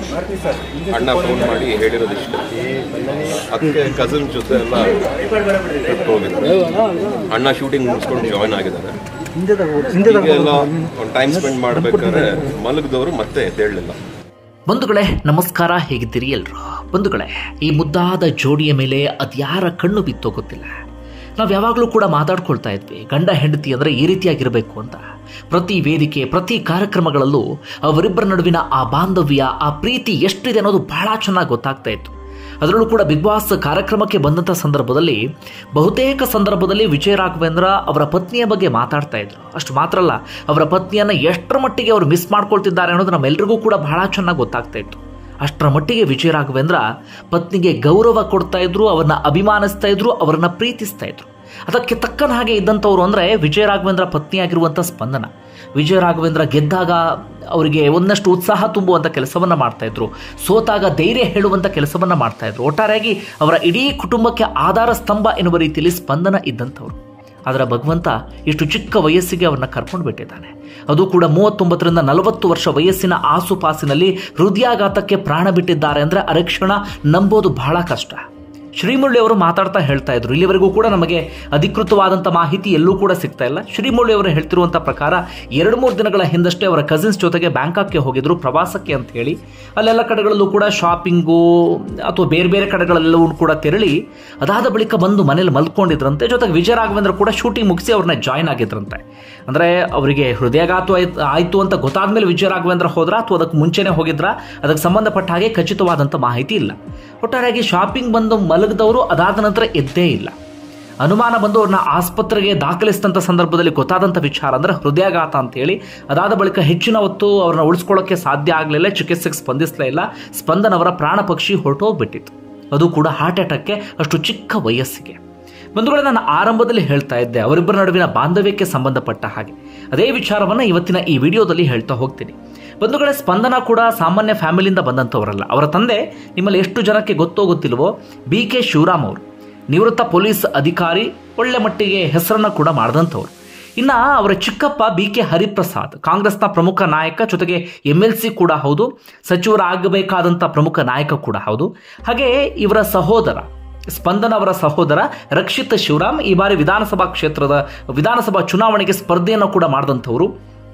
ಅಣ್ಣ ಫೋನ್ ಮಾಡಿ ಹೇಳಿರೋದಿಷ್ಟು ಅದಕ್ಕೆ ಕಸಿನ್ ಜೊತೆ ಎಲ್ಲ ಟ್ರಿಪ್ ಹೋಗಿದ್ದಾರೆ ಅಣ್ಣ ಶೂಟಿಂಗ್ ಮುಗಿಸ್ಕೊಂಡು ಜಾಯ್ನ್ ಆಗಿದ್ದಾರೆ ಈಗ ಎಲ್ಲ ಒಂದು ಟೈಮ್ ಸ್ಪೆಂಡ್ ಮಾಡ್ಬೇಕಾದ್ರೆ ಮಲಗಿದವರು ಮತ್ತೆ ಎದ್ದೇಳಲಿಲ್ಲ ಬಂಧುಗಳೇ ನಮಸ್ಕಾರ ಹೇಗಿದ್ದೀರಿ ಎಲ್ರು ಬಂಧುಗಳೇ ಈ ಮುದ್ದಾದ ಜೋಡಿಯ ಮೇಲೆ ಅದ್ಯಾರ ಕಣ್ಣು ಬಿತ್ತೋ ಗೊತ್ತಿಲ್ಲ ನಾವು ಯಾವಾಗಲೂ ಕೂಡ ಮಾತಾಡ್ಕೊಳ್ತಾ ಇದ್ವಿ ಗಂಡ ಹೆಂಡತಿ ಅಂದರೆ ಈ ರೀತಿಯಾಗಿರಬೇಕು ಅಂತ ಪ್ರತಿ ವೇದಿಕೆ ಪ್ರತಿ ಕಾರ್ಯಕ್ರಮಗಳಲ್ಲೂ ಅವರಿಬ್ಬರ ನಡುವಿನ ಆ ಬಾಂಧವ್ಯ ಆ ಪ್ರೀತಿ ಎಷ್ಟಿದೆ ಅನ್ನೋದು ಬಹಳ ಚೆನ್ನಾಗಿ ಗೊತ್ತಾಗ್ತಾ ಇತ್ತು ಅದರಲ್ಲೂ ಕೂಡ ಬಿಗ್ ಬಾಸ್ ಕಾರ್ಯಕ್ರಮಕ್ಕೆ ಬಂದಂಥ ಸಂದರ್ಭದಲ್ಲಿ ಬಹುತೇಕ ಸಂದರ್ಭದಲ್ಲಿ ವಿಜಯ ರಾಘವೇಂದ್ರ ಅವರ ಪತ್ನಿಯ ಬಗ್ಗೆ ಮಾತಾಡ್ತಾ ಇದ್ರು ಅಷ್ಟು ಮಾತ್ರ ಅಲ್ಲ ಅವರ ಪತ್ನಿಯನ್ನ ಎಷ್ಟರ ಮಟ್ಟಿಗೆ ಅವರು ಮಿಸ್ ಮಾಡ್ಕೊಳ್ತಿದ್ದಾರೆ ಅನ್ನೋದು ನಮ್ಮೆಲ್ರಿಗೂ ಕೂಡ ಬಹಳ ಚೆನ್ನಾಗಿ ಗೊತ್ತಾಗ್ತಾ ಇತ್ತು ಅಷ್ಟರ ಮಟ್ಟಿಗೆ ವಿಜಯ ರಾಘವೇಂದ್ರ ಪತ್ನಿಗೆ ಗೌರವ ಕೊಡ್ತಾ ಇದ್ರು ಅವರನ್ನ ಅಭಿಮಾನಿಸ್ತಾ ಇದ್ರು ಅವರನ್ನ ಪ್ರೀತಿಸ್ತಾ ಇದ್ರು ಅದಕ್ಕೆ ತಕ್ಕನ ಹಾಗೆ ಇದ್ದಂಥವ್ರು ಅಂದರೆ ವಿಜಯ ರಾಘವೇಂದ್ರ ಪತ್ನಿಯಾಗಿರುವಂಥ ಸ್ಪಂದನ ವಿಜಯ ರಾಘವೇಂದ್ರ ಗೆದ್ದಾಗ ಅವರಿಗೆ ಒಂದಷ್ಟು ಉತ್ಸಾಹ ತುಂಬುವಂಥ ಕೆಲಸವನ್ನು ಮಾಡ್ತಾ ಇದ್ರು ಸೋತಾಗ ಧೈರ್ಯ ಹೇಳುವಂಥ ಕೆಲಸವನ್ನು ಮಾಡ್ತಾ ಇದ್ರು ಒಟ್ಟಾರೆಯಾಗಿ ಅವರ ಇಡೀ ಕುಟುಂಬಕ್ಕೆ ಆಧಾರ ಸ್ತಂಭ ಎನ್ನುವ ರೀತಿಯಲ್ಲಿ ಸ್ಪಂದನ ಇದ್ದಂಥವ್ರು ಆದರೆ ಭಗವಂತ ಇಷ್ಟು ಚಿಕ್ಕ ವಯಸ್ಸಿಗೆ ಅವ್ರನ್ನ ಕರ್ಕೊಂಡು ಬಿಟ್ಟಿದ್ದಾನೆ ಅದು ಕೂಡ ಮೂವತ್ತೊಂಬತ್ತರಿಂದ ನಲವತ್ತು ವರ್ಷ ವಯಸ್ಸಿನ ಆಸುಪಾಸಿನಲ್ಲಿ ಹೃದಯಾಘಾತಕ್ಕೆ ಪ್ರಾಣ ಬಿಟ್ಟಿದ್ದಾರೆ ಅಂದರೆ ಅರಕ್ಷಣ ನಂಬೋದು ಬಹಳ ಕಷ್ಟ ಶ್ರೀಮುರಳಿ ಅವರು ಮಾತಾಡ್ತಾ ಹೇಳ್ತಾ ಇದ್ರು ಇಲ್ಲಿವರೆಗೂ ಕೂಡ ನಮಗೆ ಅಧಿಕೃತವಾದಂಥ ಮಾಹಿತಿ ಎಲ್ಲೂ ಕೂಡ ಸಿಗ್ತಾ ಇಲ್ಲ ಶ್ರೀಮುರಳಿ ಅವರು ಹೇಳ್ತಿರುವಂಥ ಪ್ರಕಾರ ಎರಡು ಮೂರು ದಿನಗಳ ಹಿಂದಷ್ಟೇ ಅವರ ಕಸಿನ್ಸ್ ಜೊತೆಗೆ ಬ್ಯಾಂಕಾಕ್ಗೆ ಹೋಗಿದ್ರು ಪ್ರವಾಸಕ್ಕೆ ಅಂತ ಹೇಳಿ ಅಲ್ಲೆಲ್ಲ ಕಡೆಗಳಲ್ಲೂ ಕೂಡ ಶಾಪಿಂಗು ಅಥವಾ ಬೇರೆ ಬೇರೆ ಕಡೆಗಳೆಲ್ಲವೂ ಕೂಡ ತೆರಳಿ ಅದಾದ ಬಳಿಕ ಬಂದು ಮನೇಲಿ ಮಲ್ಕೊಂಡಿದ್ರಂತೆ ಜೊತೆಗೆ ವಿಜಯ ರಾಘವೇಂದ್ರ ಕೂಡ ಶೂಟಿಂಗ್ ಮುಗಿಸಿ ಅವ್ರನ್ನ ಜಾಯ್ನ್ ಆಗಿದ್ರಂತೆ ಅಂದರೆ ಅವರಿಗೆ ಹೃದಯಾಘಾತ ಆಯ್ತು ಆಯಿತು ಅಂತ ಗೊತ್ತಾದ ಮೇಲೆ ವಿಜಯ ರಾಘವೇಂದ್ರ ಹೋದ್ರ ಅಥವಾ ಅದಕ್ಕೆ ಮುಂಚೆನೇ ಹೋಗಿದ್ರ ಅದಕ್ಕೆ ಸಂಬಂಧಪಟ್ಟ ಹಾಗೆ ಖಚಿತವಾದಂಥ ಮಾಹಿತಿ ಇಲ್ಲ ಒಟ್ಟಾರೆಯಾಗಿ ಶಾಪಿಂಗ್ ಬಂದು ಮಲಗಿದವರು ಅದಾದ ನಂತರ ಎದ್ದೇ ಇಲ್ಲ ಅನುಮಾನ ಬಂದು ಅವ್ರನ್ನ ಆಸ್ಪತ್ರೆಗೆ ದಾಖಲಿಸಿದಂಥ ಸಂದರ್ಭದಲ್ಲಿ ಗೊತ್ತಾದಂಥ ವಿಚಾರ ಅಂದರೆ ಹೃದಯಾಘಾತ ಅಂತೇಳಿ ಅದಾದ ಬಳಿಕ ಹೆಚ್ಚಿನ ಹೊತ್ತು ಅವ್ರನ್ನ ಉಳಿಸ್ಕೊಳ್ಳೋಕ್ಕೆ ಸಾಧ್ಯ ಆಗಲಿಲ್ಲ ಚಿಕಿತ್ಸೆಗೆ ಸ್ಪಂದಿಸಲೇ ಇಲ್ಲ ಸ್ಪಂದನ್ ಅವರ ಪ್ರಾಣ ಪಕ್ಷಿ ಹೊರಟೋಗ್ಬಿಟ್ಟಿತ್ತು ಅದು ಕೂಡ ಹಾರ್ಟ್ ಅಟ್ಯಾಕ್ಗೆ ಅಷ್ಟು ಚಿಕ್ಕ ವಯಸ್ಸಿಗೆ ಬಂಧುಗಳೇ ನಾನು ಆರಂಭದಲ್ಲಿ ಹೇಳ್ತಾ ಇದ್ದೆ ಅವರಿಬ್ಬರ ನಡುವಿನ ಬಾಂಧವ್ಯಕ್ಕೆ ಸಂಬಂಧಪಟ್ಟ ಹಾಗೆ ಅದೇ ವಿಚಾರವನ್ನು ಇವತ್ತಿನ ಈ ವಿಡಿಯೋದಲ್ಲಿ ಹೇಳ್ತಾ ಹೋಗ್ತೀನಿ ಬಂಧುಗಳೇ ಸ್ಪಂದನ ಕೂಡ ಸಾಮಾನ್ಯ ಫ್ಯಾಮಿಲಿಯಿಂದ ಬಂದಂಥವರಲ್ಲ ಅವರ ತಂದೆ ನಿಮ್ಮಲ್ಲಿ ಎಷ್ಟು ಜನಕ್ಕೆ ಗೊತ್ತೋ ಗೊತ್ತಿಲ್ವೋ ಬಿ ಕೆ ಶಿವರಾಮ್ ಅವರು ನಿವೃತ್ತ ಪೊಲೀಸ್ ಅಧಿಕಾರಿ ಒಳ್ಳೆ ಮಟ್ಟಿಗೆ ಹೆಸರನ್ನು ಕೂಡ ಮಾಡಿದಂಥವ್ರು ಇನ್ನು ಅವರ ಚಿಕ್ಕಪ್ಪ ಬಿ ಕೆ ಹರಿಪ್ರಸಾದ್ ಕಾಂಗ್ರೆಸ್ನ ಪ್ರಮುಖ ನಾಯಕ ಜೊತೆಗೆ ಎಮ್ ಎಲ್ ಸಿ ಕೂಡ ಹೌದು ಸಚಿವರಾಗಬೇಕಾದಂಥ ಪ್ರಮುಖ ನಾಯಕ ಕೂಡ ಹೌದು ಹಾಗೆ ಇವರ ಸಹೋದರ ಸ್ಪಂದನ ಅವರ ಸಹೋದರ ರಕ್ಷಿತ್ ಶಿವರಾಮ್ ಈ ಬಾರಿ ವಿಧಾನಸಭಾ ಕ್ಷೇತ್ರದ ವಿಧಾನಸಭಾ ಚುನಾವಣೆಗೆ ಸ್ಪರ್ಧೆಯನ್ನು ಕೂಡ ಮಾಡಿದಂಥವ್ರು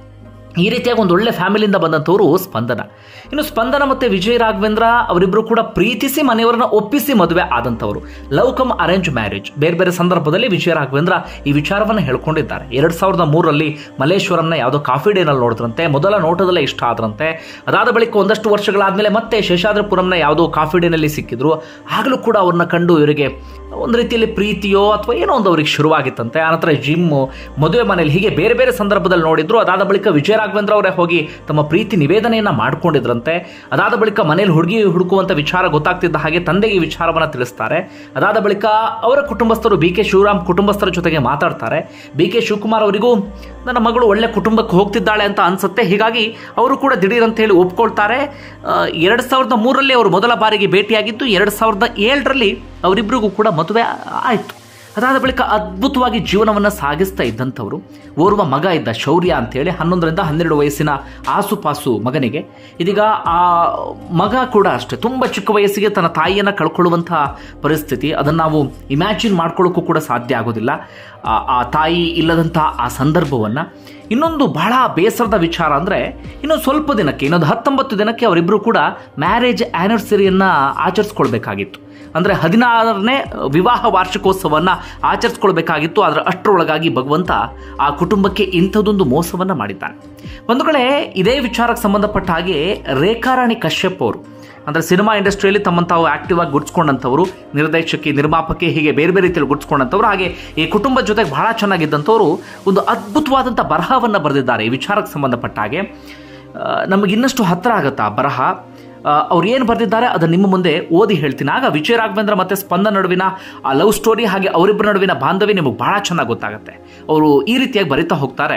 ಈ ರೀತಿಯಾಗಿ ಒಂದು ಒಳ್ಳೆ ಫ್ಯಾಮಿಲಿಯಿಂದ ಬಂದಂಥವ್ರು ಸ್ಪಂದನ ಇನ್ನು ಸ್ಪಂದನ ಮತ್ತು ವಿಜಯ್ ರಾಘವೇಂದ್ರ ಅವರಿಬ್ಬರು ಕೂಡ ಪ್ರೀತಿಸಿ ಮನೆಯವರನ್ನ ಒಪ್ಪಿಸಿ ಮದುವೆ ಆದಂಥವರು ಲವ್ ಕಮ್ ಅರೇಂಜ್ ಮ್ಯಾರೇಜ್ ಬೇರೆ ಬೇರೆ ಸಂದರ್ಭದಲ್ಲಿ ವಿಜಯ ರಾಘವೇಂದ್ರ ಈ ವಿಚಾರವನ್ನು ಹೇಳ್ಕೊಂಡಿದ್ದಾರೆ ಎರಡು ಸಾವಿರದ ಮೂರರಲ್ಲಿ ಮಲ್ಲೇಶ್ವರಂನ ಯಾವುದೋ ಕಾಫಿ ಡೇನಲ್ಲಿ ನೋಡಿದ್ರಂತೆ ಮೊದಲ ನೋಟದಲ್ಲೇ ಇಷ್ಟ ಆದ್ರಂತೆ ಅದಾದ ಬಳಿಕ ಒಂದಷ್ಟು ವರ್ಷಗಳಾದಮೇಲೆ ಮತ್ತೆ ಶೇಷಾದ್ರಿಪುರಂನ ಯಾವುದೋ ಕಾಫಿ ಡೇನಲ್ಲಿ ಸಿಕ್ಕಿದ್ರು ಆಗಲೂ ಕೂಡ ಅವ್ರನ್ನ ಕಂಡು ಇವರಿಗೆ ಒಂದು ರೀತಿಯಲ್ಲಿ ಪ್ರೀತಿಯೋ ಅಥವಾ ಏನೋ ಒಂದು ಅವ್ರಿಗೆ ಶುರುವಾಗಿತ್ತಂತೆ ಆನಂತರ ಜಿಮ್ಮು ಮದುವೆ ಮನೆಯಲ್ಲಿ ಹೀಗೆ ಬೇರೆ ಬೇರೆ ಸಂದರ್ಭದಲ್ಲಿ ನೋಡಿದ್ರು ಅದಾದ ಬಳಿಕ ವಿಜಯ ರಾಘವೇಂದ್ರ ಅವರೇ ಹೋಗಿ ತಮ್ಮ ಪ್ರೀತಿ ನಿವೇದನೆಯನ್ನು ಮಾಡ್ಕೊಂಡಿದ್ರಂತೆ ಅದಾದ ಬಳಿಕ ಮನೇಲಿ ಹುಡುಗಿ ಹುಡುಕುವಂಥ ವಿಚಾರ ಗೊತ್ತಾಗ್ತಿದ್ದ ಹಾಗೆ ತಂದೆಗೆ ಈ ವಿಚಾರವನ್ನು ತಿಳಿಸ್ತಾರೆ ಅದಾದ ಬಳಿಕ ಅವರ ಕುಟುಂಬಸ್ಥರು ಬಿ ಕೆ ಶಿವರಾಮ್ ಕುಟುಂಬಸ್ಥರ ಜೊತೆಗೆ ಮಾತಾಡ್ತಾರೆ ಬಿ ಕೆ ಶಿವಕುಮಾರ್ ಅವರಿಗೂ ನನ್ನ ಮಗಳು ಒಳ್ಳೆ ಕುಟುಂಬಕ್ಕೆ ಹೋಗ್ತಿದ್ದಾಳೆ ಅಂತ ಅನ್ಸುತ್ತೆ ಹೀಗಾಗಿ ಅವರು ಕೂಡ ದಿಢೀರ್ ಅಂತ ಹೇಳಿ ಒಪ್ಕೊಳ್ತಾರೆ ಎರಡು ಸಾವಿರದ ಮೂರರಲ್ಲಿ ಅವರು ಮೊದಲ ಬಾರಿಗೆ ಭೇಟಿಯಾಗಿದ್ದು ಎರಡು ಸಾವಿರದ ಏಳರಲ್ಲಿ ಅವರಿಬ್ಬರಿಗೂ ಕೂಡ ಮದುವೆ ಆಯಿತು ಅದಾದ ಬಳಿಕ ಅದ್ಭುತವಾಗಿ ಜೀವನವನ್ನು ಸಾಗಿಸ್ತಾ ಇದ್ದಂಥವರು ಓರ್ವ ಮಗ ಇದ್ದ ಶೌರ್ಯ ಅಂತೇಳಿ ಹನ್ನೊಂದರಿಂದ ಹನ್ನೆರಡು ವಯಸ್ಸಿನ ಆಸುಪಾಸು ಮಗನಿಗೆ ಇದೀಗ ಆ ಮಗ ಕೂಡ ಅಷ್ಟೇ ತುಂಬ ಚಿಕ್ಕ ವಯಸ್ಸಿಗೆ ತನ್ನ ತಾಯಿಯನ್ನು ಕಳ್ಕೊಳ್ಳುವಂಥ ಪರಿಸ್ಥಿತಿ ಅದನ್ನು ನಾವು ಇಮ್ಯಾಜಿನ್ ಮಾಡ್ಕೊಳ್ಳೋಕ್ಕೂ ಕೂಡ ಸಾಧ್ಯ ಆಗೋದಿಲ್ಲ ಆ- ಆ ತಾಯಿ ಇಲ್ಲದಂಥ ಆ ಸಂದರ್ಭವನ್ನು ಇನ್ನೊಂದು ಬಹಳ ಬೇಸರದ ವಿಚಾರ ಅಂದರೆ ಇನ್ನೊಂದು ಸ್ವಲ್ಪ ದಿನಕ್ಕೆ ಇನ್ನೊಂದು ಹತ್ತೊಂಬತ್ತು ದಿನಕ್ಕೆ ಅವರಿಬ್ಬರು ಕೂಡ ಮ್ಯಾರೇಜ್ ಆ್ಯನಿವರ್ಸರಿಯನ್ನು ಆಚರಿಸ್ಕೊಳ್ಬೇಕಾಗಿತ್ತು ಅಂದರೆ ಹದಿನಾರನೇ ವಿವಾಹ ವಾರ್ಷಿಕೋತ್ಸವವನ್ನು ಆಚರಿಸ್ಕೊಳ್ಬೇಕಾಗಿತ್ತು ಅದರ ಅಷ್ಟರೊಳಗಾಗಿ ಭಗವಂತ ಆ ಕುಟುಂಬಕ್ಕೆ ಇಂಥದ್ದೊಂದು ಮೋಸವನ್ನು ಮಾಡಿದ್ದಾನೆ ಒಂದು ಕಡೆ ಇದೇ ವಿಚಾರಕ್ಕೆ ಸಂಬಂಧಪಟ್ಟ ಹಾಗೆ ರೇಖಾರಾಣಿ ಕಶ್ಯಪ್ ಅವರು ಅಂದರೆ ಸಿನಿಮಾ ಇಂಡಸ್ಟ್ರಿಯಲ್ಲಿ ತಮ್ಮನ್ನು ತಾವು ಆಕ್ಟಿವ್ ಆಗಿ ಗುರ್ಸ್ಕೊಂಡಂಥವ್ರು ನಿರ್ದೇಶಕಿ ನಿರ್ಮಾಪಕಿ ಹೀಗೆ ಬೇರೆ ಬೇರೆ ರೀತಿಯಲ್ಲಿ ಗುರ್ಸ್ಕೊಂಡಂಥವ್ರು ಹಾಗೆ ಈ ಕುಟುಂಬದ ಜೊತೆಗೆ ಬಹಳ ಚೆನ್ನಾಗಿದ್ದಂಥವ್ರು ಒಂದು ಅದ್ಭುತವಾದಂಥ ಬರಹವನ್ನು ಬರೆದಿದ್ದಾರೆ ಈ ವಿಚಾರಕ್ಕೆ ಸಂಬಂಧಪಟ್ಟ ಹಾಗೆ ಆ, ನಮಗೆ ಇನ್ನಷ್ಟು ಹತ್ತಿರ ಆಗುತ್ತೆ ಆ ಬರಹ ಅವ್ರು ಏನು ಬರೆದಿದ್ದಾರೆ ಅದನ್ನು ನಿಮ್ಮ ಮುಂದೆ ಓದಿ ಹೇಳ್ತೀನಿ ಆಗ ವಿಜಯ ರಾಘವೇಂದ್ರ ಮತ್ತು ಸ್ಪಂದನ ನಡುವಿನ ಆ ಲವ್ ಸ್ಟೋರಿ ಹಾಗೆ ಅವರಿಬ್ಬರ ನಡುವಿನ ಬಾಂಧವ್ಯ ನಿಮಗೆ ಬಹಳ ಚೆನ್ನಾಗಿ ಗೊತ್ತಾಗುತ್ತೆ ಅವರು ಈ ರೀತಿಯಾಗಿ ಬರಿತಾ ಹೋಗ್ತಾರೆ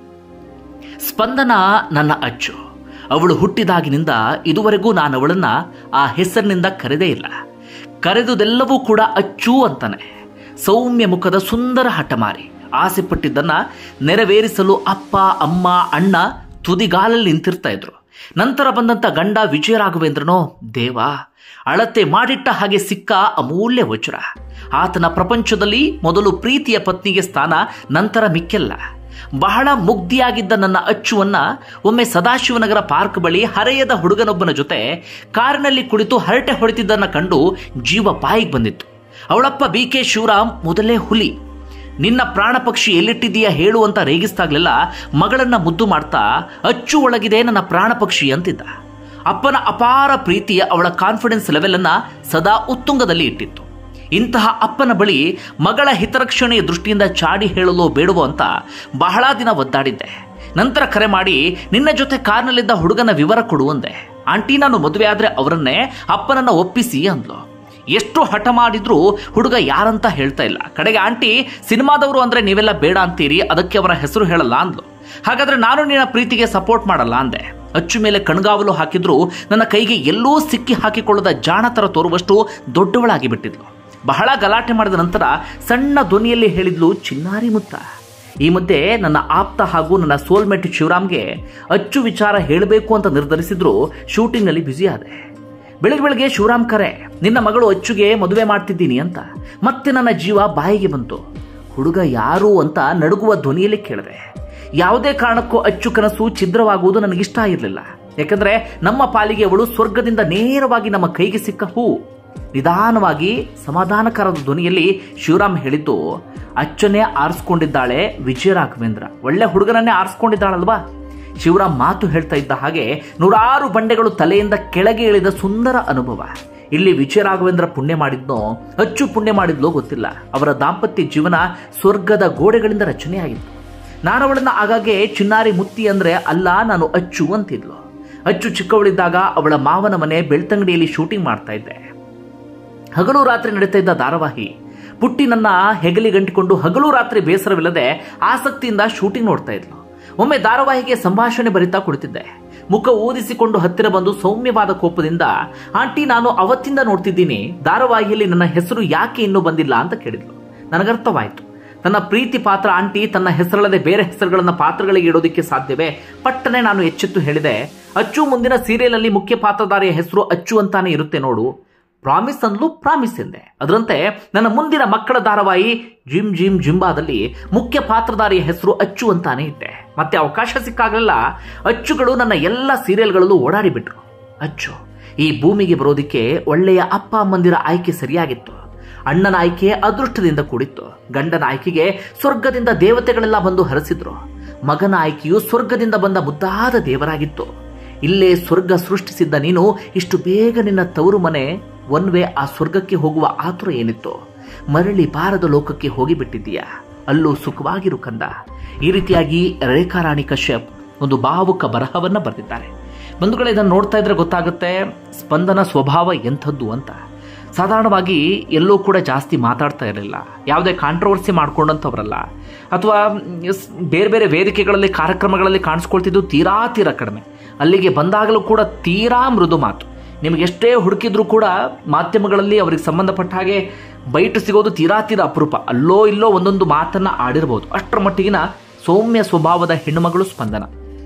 ಸ್ಪಂದನ ನನ್ನ ಅಚ್ಚು ಅವಳು ಹುಟ್ಟಿದಾಗಿನಿಂದ ಇದುವರೆಗೂ ನಾನು ಅವಳನ್ನ ಆ ಹೆಸರಿನಿಂದ ಕರೆದೇ ಇಲ್ಲ ಕರೆದುದೆಲ್ಲವೂ ಕೂಡ ಅಚ್ಚು ಅಂತಾನೆ ಸೌಮ್ಯ ಮುಖದ ಸುಂದರ ಹಠಮಾರಿ ಆಸೆ ಪಟ್ಟಿದ್ದನ್ನ ನೆರವೇರಿಸಲು ಅಪ್ಪ ಅಮ್ಮ ಅಣ್ಣ ತುದಿಗಾಲಲ್ಲಿ ನಿಂತಿರ್ತಾ ಇದ್ರು ನಂತರ ಬಂದಂಥ ಗಂಡ ವಿಜಯ ರಾಘವೇಂದ್ರನೋ ದೇವ ಅಳತೆ ಮಾಡಿಟ್ಟ ಹಾಗೆ ಸಿಕ್ಕ ಅಮೂಲ್ಯ ವಜ್ರ ಆತನ ಪ್ರಪಂಚದಲ್ಲಿ ಮೊದಲು ಪ್ರೀತಿಯ ಪತ್ನಿಗೆ ಸ್ಥಾನ ನಂತರ ಮಿಕ್ಕೆಲ್ಲ ಬಹಳ ಮುಗ್ಧಿಯಾಗಿದ್ದ ನನ್ನ ಅಚ್ಚುವನ್ನ ಒಮ್ಮೆ ಸದಾಶಿವನಗರ ಪಾರ್ಕ್ ಬಳಿ ಹರೆಯದ ಹುಡುಗನೊಬ್ಬನ ಜೊತೆ ಕಾರಿನಲ್ಲಿ ಕುಳಿತು ಹರಟೆ ಹೊಡೆತಿದ್ದನ್ನ ಕಂಡು ಜೀವ ಬಾಯಿಗೆ ಬಂದಿತ್ತು ಅವಳಪ್ಪ ಬಿ ಕೆ ಶಿವರಾಮ್ ಮೊದಲೇ ಹುಲಿ ನಿನ್ನ ಪ್ರಾಣ ಪಕ್ಷಿ ಎಲ್ಲಿಟ್ಟಿದೀಯ ಹೇಳು ಅಂತ ರೇಗಿಸ್ತಾಗ್ಲೆಲ್ಲ ಮಗಳನ್ನ ಮುದ್ದು ಮಾಡ್ತಾ ಅಚ್ಚು ಒಳಗಿದೆ ನನ್ನ ಪ್ರಾಣ ಪಕ್ಷಿ ಅಂತಿದ್ದ ಅಪ್ಪನ ಅಪಾರ ಪ್ರೀತಿ ಅವಳ ಕಾನ್ಫಿಡೆನ್ಸ್ ಲೆವೆಲ್ ಅನ್ನ ಸದಾ ಉತ್ತುಂಗದಲ್ಲಿ ಇಟ್ಟಿತ್ತು ಇಂತಹ ಅಪ್ಪನ ಬಳಿ ಮಗಳ ಹಿತರಕ್ಷಣೆಯ ದೃಷ್ಟಿಯಿಂದ ಚಾಡಿ ಹೇಳಲು ಬೇಡವೋ ಅಂತ ಬಹಳ ದಿನ ಒದ್ದಾಡಿದ್ದೆ ನಂತರ ಕರೆ ಮಾಡಿ ನಿನ್ನ ಜೊತೆ ಕಾರ್ನಲ್ಲಿದ್ದ ಹುಡುಗನ ವಿವರ ಕೊಡುವಂದೆ ಆಂಟಿ ನಾನು ಮದುವೆ ಆದ್ರೆ ಅವರನ್ನೇ ಅಪ್ಪನನ್ನ ಒಪ್ಪಿಸಿ ಅಂದ್ಲು ಎಷ್ಟು ಹಠ ಮಾಡಿದ್ರೂ ಹುಡುಗ ಯಾರಂತ ಹೇಳ್ತಾ ಇಲ್ಲ ಕಡೆಗೆ ಆಂಟಿ ಸಿನಿಮಾದವರು ಅಂದ್ರೆ ನೀವೆಲ್ಲ ಬೇಡ ಅಂತೀರಿ ಅದಕ್ಕೆ ಅವರ ಹೆಸರು ಹೇಳಲ್ಲ ಅಂದ್ಲು ಹಾಗಾದ್ರೆ ನಾನು ನಿನ್ನ ಪ್ರೀತಿಗೆ ಸಪೋರ್ಟ್ ಮಾಡಲ್ಲ ಅಂದೆ ಅಚ್ಚು ಮೇಲೆ ಕಣ್ಗಾವಲು ಹಾಕಿದ್ರು ನನ್ನ ಕೈಗೆ ಎಲ್ಲೂ ಸಿಕ್ಕಿ ಹಾಕಿಕೊಳ್ಳದ ಜಾಣತರ ತೋರುವಷ್ಟು ದೊಡ್ಡವಳಾಗಿ ಬಿಟ್ಟಿದ್ಲು ಬಹಳ ಗಲಾಟೆ ಮಾಡಿದ ನಂತರ ಸಣ್ಣ ಧ್ವನಿಯಲ್ಲಿ ಹೇಳಿದ್ಲು ಚಿನ್ನಾರಿ ಮುತ್ತ ಈ ಮಧ್ಯೆ ನನ್ನ ಆಪ್ತ ಹಾಗೂ ನನ್ನ ಸೋಲ್ಮೇಟ್ ಶಿವರಾಮ್ಗೆ ಅಚ್ಚು ವಿಚಾರ ಹೇಳಬೇಕು ಅಂತ ನಿರ್ಧರಿಸಿದ್ರು ಶೂಟಿಂಗ್ನಲ್ಲಿ ಬ್ಯುಸಿ ಆದೆ ಬೆಳಗ್ಗೆ ಬೆಳಗ್ಗೆ ಶಿವರಾಮ್ ಕರೆ ನಿನ್ನ ಮಗಳು ಅಚ್ಚುಗೆ ಮದುವೆ ಮಾಡ್ತಿದ್ದೀನಿ ಅಂತ ಮತ್ತೆ ನನ್ನ ಜೀವ ಬಾಯಿಗೆ ಬಂತು ಹುಡುಗ ಯಾರು ಅಂತ ನಡುಗುವ ಧ್ವನಿಯಲ್ಲಿ ಕೇಳಿದೆ ಯಾವುದೇ ಕಾರಣಕ್ಕೂ ಅಚ್ಚು ಕನಸು ಛಿದ್ರವಾಗುವುದು ನನಗಿಷ್ಟ ಇರಲಿಲ್ಲ ಯಾಕಂದ್ರೆ ನಮ್ಮ ಪಾಲಿಗೆ ಅವಳು ಸ್ವರ್ಗದಿಂದ ನೇರವಾಗಿ ನಮ್ಮ ಕೈಗೆ ಸಿಕ್ಕ ಹೂ ನಿಧಾನವಾಗಿ ಸಮಾಧಾನಕರದ ಧ್ವನಿಯಲ್ಲಿ ಶಿವರಾಮ್ ಹೇಳಿದ್ದು ಅಚ್ಚನೇ ಆರಿಸ್ಕೊಂಡಿದ್ದಾಳೆ ವಿಜಯ ರಾಘವೇಂದ್ರ ಒಳ್ಳೆ ಹುಡುಗನನ್ನೇ ಆರಿಸ್ಕೊಂಡಿದ್ದಾಳಲ್ವಾ ಶಿವರಾಮ್ ಮಾತು ಹೇಳ್ತಾ ಇದ್ದ ಹಾಗೆ ನೂರಾರು ಬಂಡೆಗಳು ತಲೆಯಿಂದ ಕೆಳಗೆ ಇಳಿದ ಸುಂದರ ಅನುಭವ ಇಲ್ಲಿ ವಿಜಯ ರಾಘವೇಂದ್ರ ಪುಣ್ಯ ಮಾಡಿದ್ನೋ ಅಚ್ಚು ಪುಣ್ಯ ಮಾಡಿದ್ಲೋ ಗೊತ್ತಿಲ್ಲ ಅವರ ದಾಂಪತ್ಯ ಜೀವನ ಸ್ವರ್ಗದ ಗೋಡೆಗಳಿಂದ ರಚನೆಯಾಗಿತ್ತು ನಾನು ಅವಳನ್ನ ಆಗಾಗ್ಗೆ ಚಿನ್ನಾರಿ ಮುತ್ತಿ ಅಂದ್ರೆ ಅಲ್ಲ ನಾನು ಅಚ್ಚು ಅಂತಿದ್ಲು ಅಚ್ಚು ಚಿಕ್ಕವಳಿದ್ದಾಗ ಅವಳ ಮಾವನ ಮನೆ ಬೆಳ್ತಂಗಡಿಯಲ್ಲಿ ಶೂಟಿಂಗ್ ಮಾಡ್ತಾ ಇದ್ದೆ ಹಗಲು ರಾತ್ರಿ ನಡೀತಾ ಇದ್ದ ಧಾರಾವಾಹಿ ಪುಟ್ಟಿ ನನ್ನ ಹೆಗಲಿಗಂಟಿಕೊಂಡು ಹಗಲು ರಾತ್ರಿ ಬೇಸರವಿಲ್ಲದೆ ಆಸಕ್ತಿಯಿಂದ ಶೂಟಿಂಗ್ ನೋಡ್ತಾ ಇದ್ಲು ಒಮ್ಮೆ ಧಾರಾವಾಹಿಗೆ ಸಂಭಾಷಣೆ ಬರಿತಾ ಕುಳಿತಿದ್ದೆ ಮುಖ ಊದಿಸಿಕೊಂಡು ಹತ್ತಿರ ಬಂದು ಸೌಮ್ಯವಾದ ಕೋಪದಿಂದ ಆಂಟಿ ನಾನು ಅವತ್ತಿಂದ ನೋಡ್ತಿದ್ದೀನಿ ಧಾರಾವಾಹಿಯಲ್ಲಿ ನನ್ನ ಹೆಸರು ಯಾಕೆ ಇನ್ನೂ ಬಂದಿಲ್ಲ ಅಂತ ಕೇಳಿದ್ಲು ನನಗರ್ಥವಾಯಿತು ತನ್ನ ಪ್ರೀತಿ ಪಾತ್ರ ಆಂಟಿ ತನ್ನ ಹೆಸರಲ್ಲದೆ ಬೇರೆ ಹೆಸರುಗಳನ್ನ ಪಾತ್ರಗಳಿಗೆ ಇಡೋದಕ್ಕೆ ಸಾಧ್ಯವೇ ಪಟ್ಟನೆ ನಾನು ಎಚ್ಚೆತ್ತು ಹೇಳಿದೆ ಅಚ್ಚು ಮುಂದಿನ ಸೀರಿಯಲ್ ಅಲ್ಲಿ ಮುಖ್ಯ ಪಾತ್ರಧಾರಿಯ ಹೆಸರು ಅಚ್ಚು ಅಂತಾನೆ ಇರುತ್ತೆ ನೋಡು ಪ್ರಾಮಿಸ್ ಅಂದ್ಲು ಪ್ರಾಮಿಸ್ ಎಂದೆ ಅದರಂತೆ ನನ್ನ ಮುಂದಿನ ಮಕ್ಕಳ ಧಾರಾವಾಹಿ ಜಿಮ್ ಜಿಮ್ ಜಿಂಬಾದಲ್ಲಿ ಮುಖ್ಯ ಪಾತ್ರಧಾರಿಯ ಹೆಸರು ಅಚ್ಚು ಅಂತಾನೆ ಇಟ್ಟೆ ಮತ್ತೆ ಅವಕಾಶ ಸಿಕ್ಕಾಗಲೆಲ್ಲ ಅಚ್ಚುಗಳು ನನ್ನ ಎಲ್ಲ ಸೀರಿಯಲ್ಗಳಲ್ಲೂ ಓಡಾಡಿಬಿಟ್ರು ಅಚ್ಚು ಈ ಭೂಮಿಗೆ ಬರೋದಿಕ್ಕೆ ಒಳ್ಳೆಯ ಅಪ್ಪ ಅಮ್ಮಂದಿರ ಆಯ್ಕೆ ಸರಿಯಾಗಿತ್ತು ಅಣ್ಣನ ಆಯ್ಕೆ ಅದೃಷ್ಟದಿಂದ ಕೂಡಿತ್ತು ಗಂಡನ ಆಯ್ಕೆಗೆ ಸ್ವರ್ಗದಿಂದ ದೇವತೆಗಳೆಲ್ಲ ಬಂದು ಹರಸಿದ್ರು ಮಗನ ಆಯ್ಕೆಯು ಸ್ವರ್ಗದಿಂದ ಬಂದ ಮುದ್ದಾದ ದೇವರಾಗಿತ್ತು ಇಲ್ಲೇ ಸ್ವರ್ಗ ಸೃಷ್ಟಿಸಿದ್ದ ನೀನು ಇಷ್ಟು ಬೇಗ ನಿನ್ನ ತವರು ಮನೆ ಒನ್ ವೇ ಆ ಸ್ವರ್ಗಕ್ಕೆ ಹೋಗುವ ಆತುರ ಏನಿತ್ತು ಮರಳಿ ಬಾರದ ಲೋಕಕ್ಕೆ ಹೋಗಿಬಿಟ್ಟಿದ್ದೀಯ ಅಲ್ಲೂ ಸುಖವಾಗಿರು ಕಂದ ಈ ರೀತಿಯಾಗಿ ರೇಖಾರಾಣಿ ಕಶ್ಯಪ್ ಒಂದು ಭಾವುಕ ಬರಹವನ್ನ ಬರೆದಿದ್ದಾರೆ ಬಂಧುಗಳೇ ಇದನ್ನು ನೋಡ್ತಾ ಇದ್ರೆ ಗೊತ್ತಾಗುತ್ತೆ ಸ್ಪಂದನ ಸ್ವಭಾವ ಎಂಥದ್ದು ಅಂತ ಸಾಧಾರಣವಾಗಿ ಎಲ್ಲೂ ಕೂಡ ಜಾಸ್ತಿ ಮಾತಾಡ್ತಾ ಇರಲಿಲ್ಲ ಯಾವುದೇ ಕಾಂಟ್ರವರ್ಸಿ ಮಾಡ್ಕೊಂಡಂಥವ್ರಲ್ಲ ಅಥವಾ ಸ್- ಬೇರೆ ಬೇರೆ ವೇದಿಕೆಗಳಲ್ಲಿ ಕಾರ್ಯಕ್ರಮಗಳಲ್ಲಿ ಕಾಣಿಸ್ಕೊಳ್ತಿದ್ದು ತೀರಾ ತೀರಾ ಕಡಿಮೆ ಅಲ್ಲಿಗೆ ಬಂದಾಗಲೂ ಕೂಡ ತೀರಾ ಮೃದು ಮಾತು ನಿಮಗೆ ಎಷ್ಟೇ ಹುಡುಕಿದ್ರೂ ಕೂಡ ಮಾಧ್ಯಮಗಳಲ್ಲಿ ಅವರಿಗೆ ಸಂಬಂಧಪಟ್ಟ ಹಾಗೆ ಬೈಟ್ ಸಿಗೋದು ತೀರಾ ತೀರಾ ಅಪರೂಪ ಅಲ್ಲೋ ಇಲ್ಲೋ ಒಂದೊಂದು ಮಾತನ್ನ ಆಡಿರ್ಬೋದು ಅಷ್ಟರ ಮಟ್ಟಿಗಿನ ಸೌಮ್ಯ ಸ್ವಭಾವದ ಹೆಣ್ಣುಮಗಳು ಸ್ಪಂದನ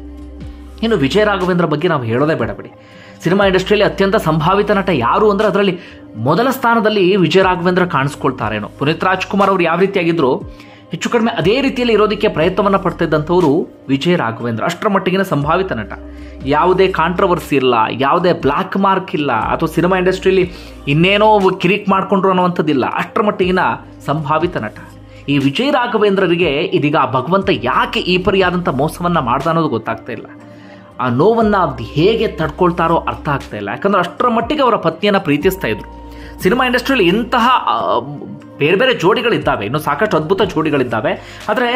ಇನ್ನು ವಿಜಯ ರಾಘವೇಂದ್ರ ಬಗ್ಗೆ ನಾವು ಹೇಳೋದೇ ಬೇಡ ಬಿಡಿ ಸಿನಿಮಾ ಇಂಡಸ್ಟ್ರಿಯಲ್ಲಿ ಅತ್ಯಂತ ಸಂಭಾವಿತ ನಟ ಯಾರು ಅಂದ್ರೆ ಅದರಲ್ಲಿ ಮೊದಲ ಸ್ಥಾನದಲ್ಲಿ ವಿಜಯ ರಾಘವೇಂದ್ರ ಕಾಣಿಸ್ಕೊಳ್ತಾರೇನೋ ಪುನೀತ್ ರಾಜ್ಕುಮಾರ್ ಅವರು ಯಾವ ರೀತಿಯಾಗಿದ್ರು ಹೆಚ್ಚು ಕಡಿಮೆ ಅದೇ ರೀತಿಯಲ್ಲಿ ಇರೋದಕ್ಕೆ ಪ್ರಯತ್ನವನ್ನ ಪಡ್ತಾ ಇದ್ದಂಥವ್ರು ವಿಜಯ ರಾಘವೇಂದ್ರ ಅಷ್ಟರ ಮಟ್ಟಿಗಿನ ಸಂಭಾವಿತ ನಟ ಯಾವುದೇ ಕಾಂಟ್ರವರ್ಸಿ ಇಲ್ಲ ಯಾವುದೇ ಬ್ಲ್ಯಾಕ್ ಮಾರ್ಕ್ ಇಲ್ಲ ಅಥವಾ ಸಿನಿಮಾ ಇಂಡಸ್ಟ್ರಿಯಲ್ಲಿ ಇನ್ನೇನೋ ಕಿರಿಕ್ ಮಾಡ್ಕೊಂಡ್ರು ಅನ್ನುವಂಥದ್ದಿಲ್ಲ ಅಷ್ಟರ ಮಟ್ಟಿಗಿನ ಸಂಭಾವಿತ ನಟ ಈ ವಿಜಯ ರಾಘವೇಂದ್ರರಿಗೆ ಇದೀಗ ಆ ಭಗವಂತ ಯಾಕೆ ಈ ಪರಿಯಾದಂಥ ಮೋಸವನ್ನ ಮಾಡ್ದ ಅನ್ನೋದು ಗೊತ್ತಾಗ್ತಾ ಇಲ್ಲ ಆ ನೋವನ್ನ ಅದು ಹೇಗೆ ತಡ್ಕೊಳ್ತಾರೋ ಅರ್ಥ ಆಗ್ತಾ ಇಲ್ಲ ಯಾಕಂದ್ರೆ ಅಷ್ಟರ ಮಟ್ಟಿಗೆ ಅವರ ಪತ್ನಿಯನ್ನ ಪ್ರೀತಿಸ್ತಾ ಇದ್ರು ಸಿನಿಮಾ ಇಂಡಸ್ಟ್ರಿಯಲ್ಲಿ ಇಂತಹ ಆ, ಬೇರೆ ಬೇರೆ ಜೋಡಿಗಳಿದ್ದಾವೆ ಇನ್ನು ಸಾಕಷ್ಟು ಅದ್ಭುತ ಜೋಡಿಗಳಿದ್ದಾವೆ ಆದರೆ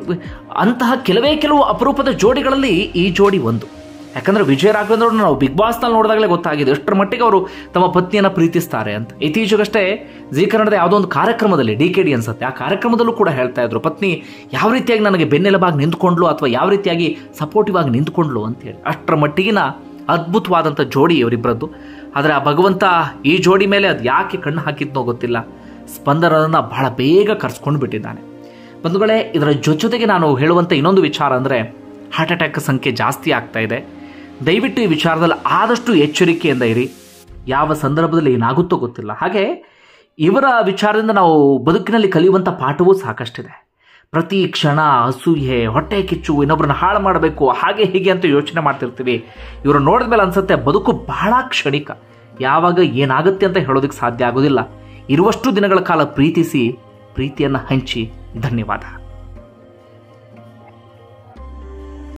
ಅಂತಹ ಕೆಲವೇ ಕೆಲವು ಅಪರೂಪದ ಜೋಡಿಗಳಲ್ಲಿ ಈ ಜೋಡಿ ಒಂದು ಯಾಕಂದ್ರೆ ವಿಜಯ ರಾಘವೇಂದ್ರ ಅವ್ರನ್ನ ನಾವು ಬಿಗ್ ಬಾಸ್ನಲ್ಲಿ ನೋಡಿದಾಗಲೇ ಗೊತ್ತಾಗಿದೆ ಎಷ್ಟರ ಮಟ್ಟಿಗೆ ಅವರು ತಮ್ಮ ಪತ್ನಿಯನ್ನ ಪ್ರೀತಿಸ್ತಾರೆ ಅಂತ ಇತ್ತೀಚೆಗಷ್ಟೇ ಜಿ ಕನ್ನಡದ ಯಾವುದೋ ಒಂದು ಕಾರ್ಯಕ್ರಮದಲ್ಲಿ ಡಿ ಕೆ ಡಿ ಅನ್ಸುತ್ತೆ ಆ ಕಾರ್ಯಕ್ರಮದಲ್ಲೂ ಕೂಡ ಹೇಳ್ತಾ ಇದ್ರು ಪತ್ನಿ ಯಾವ ರೀತಿಯಾಗಿ ನನಗೆ ಬೆನ್ನೆಲುಬಾಗಿ ನಿಂತ್ಕೊಂಡ್ಲು ಅಥವಾ ಯಾವ ರೀತಿಯಾಗಿ ಸಪೋರ್ಟಿವ್ ಆಗಿ ನಿಂತ್ಕೊಂಡ್ಲು ಅಂತ ಹೇಳಿ ಅಷ್ಟರ ಮಟ್ಟಿಗಿನ ಅದ್ಭುತವಾದಂಥ ಜೋಡಿ ಇವರಿಬ್ಬರದ್ದು ಆದರೆ ಆ ಭಗವಂತ ಈ ಜೋಡಿ ಮೇಲೆ ಅದು ಯಾಕೆ ಕಣ್ಣು ಹಾಕಿದ್ನೋ ಗೊತ್ತಿಲ್ಲ ಸ್ಪಂದನನ್ನ ಬಹಳ ಬೇಗ ಕರ್ಸ್ಕೊಂಡು ಬಿಟ್ಟಿದ್ದಾನೆ ಬಂಧುಗಳೇ ಇದರ ಜೊತೆಗೆ ನಾನು ಹೇಳುವಂಥ ಇನ್ನೊಂದು ವಿಚಾರ ಅಂದರೆ ಹಾರ್ಟ್ ಅಟ್ಯಾಕ್ ಸಂಖ್ಯೆ ಜಾಸ್ತಿ ಆಗ್ತಾ ಇದೆ ದಯವಿಟ್ಟು ಈ ವಿಚಾರದಲ್ಲಿ ಆದಷ್ಟು ಎಚ್ಚರಿಕೆಯಿಂದ ಇರಿ ಯಾವ ಸಂದರ್ಭದಲ್ಲಿ ಏನಾಗುತ್ತೋ ಗೊತ್ತಿಲ್ಲ ಹಾಗೆ ಇವರ ವಿಚಾರದಿಂದ ನಾವು ಬದುಕಿನಲ್ಲಿ ಕಲಿಯುವಂಥ ಪಾಠವೂ ಸಾಕಷ್ಟಿದೆ ಪ್ರತಿ ಕ್ಷಣ ಅಸೂಯೆ ಹೊಟ್ಟೆ ಕಿಚ್ಚು ಇನ್ನೊಬ್ಬರನ್ನ ಹಾಳು ಮಾಡಬೇಕು ಹಾಗೆ ಹೀಗೆ ಅಂತ ಯೋಚನೆ ಮಾಡ್ತಿರ್ತೀವಿ ಇವರು ನೋಡಿದ ಮೇಲೆ ಅನ್ಸುತ್ತೆ ಬದುಕು ಬಹಳ ಕ್ಷಣಿಕ ಯಾವಾಗ ಏನಾಗುತ್ತೆ ಅಂತ ಹೇಳೋದಕ್ಕೆ ಸಾಧ್ಯ ಆಗೋದಿಲ್ಲ ಇರುವಷ್ಟು ದಿನಗಳ ಕಾಲ ಪ್ರೀತಿಸಿ ಪ್ರೀತಿಯನ್ನು ಹಂಚಿ ಧನ್ಯವಾದ